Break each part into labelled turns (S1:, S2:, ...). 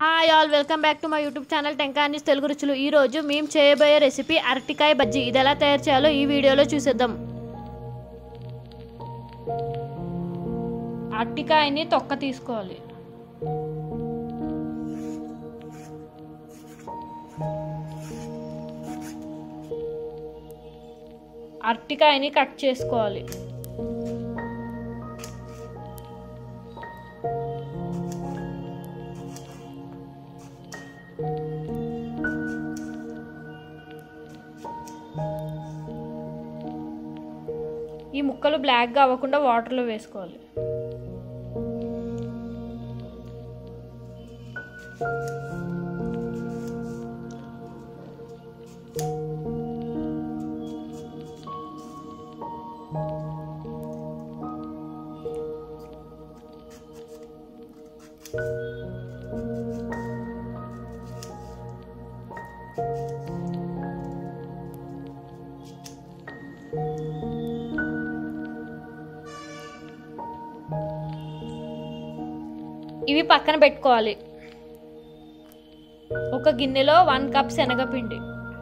S1: hi all welcome back to my YouTube channel టెంకానీస్ తెలుగు రుచులు ఈ రోజు మేము చేయబోయే రెసిపీ అరటికాయ బజ్జీ ఇది ఎలా తయారు చేయాలో ఈ వీడియోలో చూసేద్దాం అరటికాయని తొక్క తీసుకోవాలి అరటికాయని కట్ చేసుకోవాలి ఈ ముక్కలు బ్లాక్గా అవ్వకుండా వాటర్లో వేసుకోవాలి ఇవి పక్కన పెట్టుకోవాలి ఒక గిన్నెలో వన్ కప్ శనగపిండి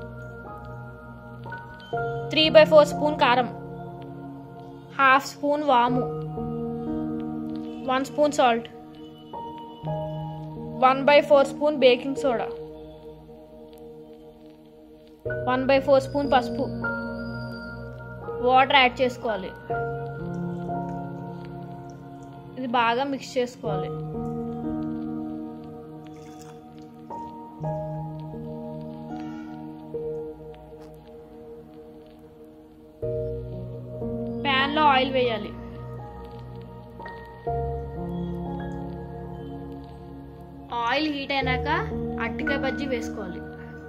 S1: త్రీ బై ఫోర్ స్పూన్ కారం హాఫ్ స్పూన్ వాము one spoon salt one by four spoon baking soda one by four spoon పసుపు వాటర్ యాడ్ చేసుకోవాలి ఇది బాగా మిక్స్ చేసుకోవాలి ప్యాన్లో ఆయిల్ వేయాలి ఆయిల్ హీట్ అయినాక అట్టికాయ బజ్జీ వేసుకోవాలి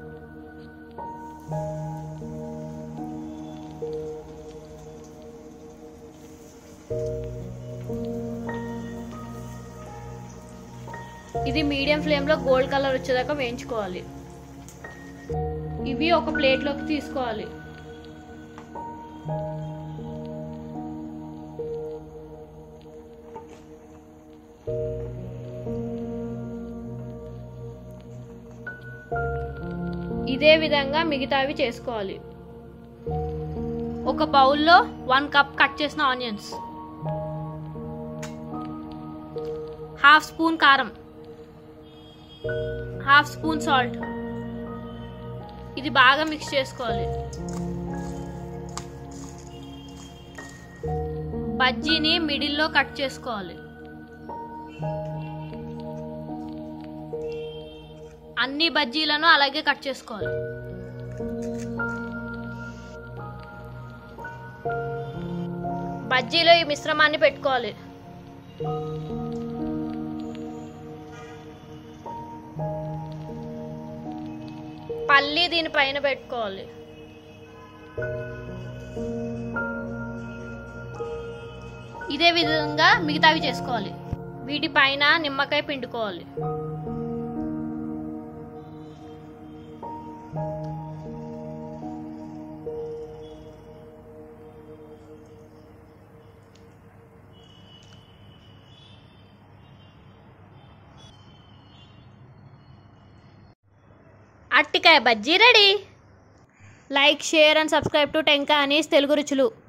S1: ఇది మీడియం ఫ్లేమ్లో గోల్డ్ కలర్ వచ్చేదాకా వేయించుకోవాలి ఇవి ఒక ప్లేట్లోకి తీసుకోవాలి ఇదే విధంగా మిగతావి చేసుకోవాలి ఒక బౌల్లో వన్ కప్ కట్ చేసిన ఆనియన్స్ హాఫ్ స్పూన్ కారం హాఫ్ స్పూన్ సాల్ట్ ఇది బాగా మిక్స్ చేసుకోవాలి బజ్జీని మిడిల్లో కట్ చేసుకోవాలి అన్ని బజ్జీలను అలాగే కట్ చేసుకోవాలి బజ్జీలో ఈ మిశ్రమాన్ని పెట్టుకోవాలి పల్లి దీనిపైన పెట్టుకోవాలి ఇదే విధంగా మిగతావి చేసుకోవాలి వీటిపైన నిమ్మకాయ పిండుకోవాలి అట్టికాయ bajji ready like share and subscribe to టెంకా అనీస్ తెలుగు రుచులు